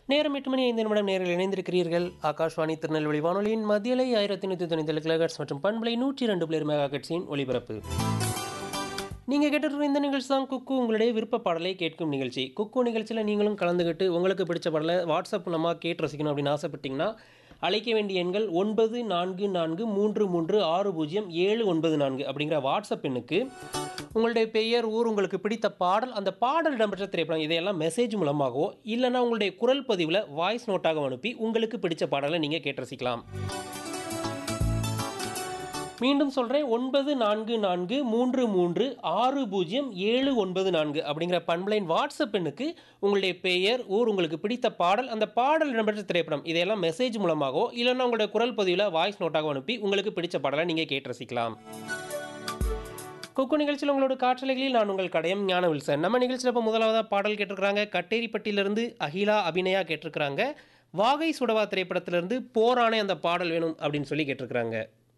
நேரம் எட்டு மணி ஐந்து நிமிடம் நேரில் இணைந்திருக்கிறீர்கள் ஆகாஷ்வாணி திருநெல்வேலி வானொலியின் மத்தியலை ஆயிரத்தி நூற்றி தொண்ணூத்தி கிலோகட்ஸ் மற்றும் பண்பலை நூற்றி ரெண்டு பிளேர் மெகா கட்சியின் ஒளிபரப்பு நீங்கள் கேட்டுட்டு இந்த நிகழ்ச்சி தான் குக்கு உங்களுடைய விருப்ப பாடலை கேட்கும் நிகழ்ச்சி குக்கு நிகழ்ச்சியில் நீங்களும் கலந்துக்கிட்டு உங்களுக்கு பிடிச்ச பாடலை வாட்ஸ்அப் நம்ம கேட்டு ரசிக்கணும் அப்படின்னு ஆசைப்பட்டீங்கன்னா அழைக்க வேண்டிய எண்கள் ஒன்பது நான்கு நான்கு மூன்று மூன்று ஆறு பூஜ்ஜியம் ஏழு ஒன்பது நான்கு அப்படிங்கிற வாட்ஸ்அப் எண்ணுக்கு உங்களுடைய பெயர் ஊர் உங்களுக்கு பிடித்த பாடல் அந்த பாடல் இடம்பெற்ற திரைப்படம் இதையெல்லாம் மெசேஜ் மூலமாகவோ இல்லைன்னா உங்களுடைய குரல் பதிவில் வாய்ஸ் நோட்டாக அனுப்பி உங்களுக்கு பிடிச்ச பாடலை நீங்கள் கேட்டு ரசிக்கலாம் மீண்டும் சொல்கிறேன் ஒன்பது நான்கு நான்கு மூன்று மூன்று ஆறு பூஜ்ஜியம் ஏழு ஒன்பது நான்கு அப்படிங்கிற பண்பலைன் வாட்ஸ்அப் எண்ணுக்கு உங்களுடைய பெயர் ஊர் உங்களுக்கு பிடித்த பாடல் அந்த பாடல் இடம்பெற்ற திரைப்படம் இதையெல்லாம் மெசேஜ் மூலமாகவோ இல்லைன்னா உங்களுடைய குரல் பதிவில் வாய்ஸ் நோட்டாக அனுப்பி உங்களுக்கு பிடிச்ச பாடலை நீங்கள் கேட்டு ரசிக்கலாம் குக்கு நிகழ்ச்சியில் உங்களோட காற்றலைகளில் நான் உங்கள் கடையம் ஞான வில்சன் நம்ம நிகழ்ச்சியில் இப்போ முதலாவதாக பாடல் கேட்டிருக்கிறாங்க கட்டேரிப்பட்டியிலிருந்து அகிலா அபிநயா கேட்டிருக்கிறாங்க வாகை சுடவா திரைப்படத்திலிருந்து போரானே அந்த பாடல் வேணும் அப்படின்னு சொல்லி கேட்டிருக்கிறாங்க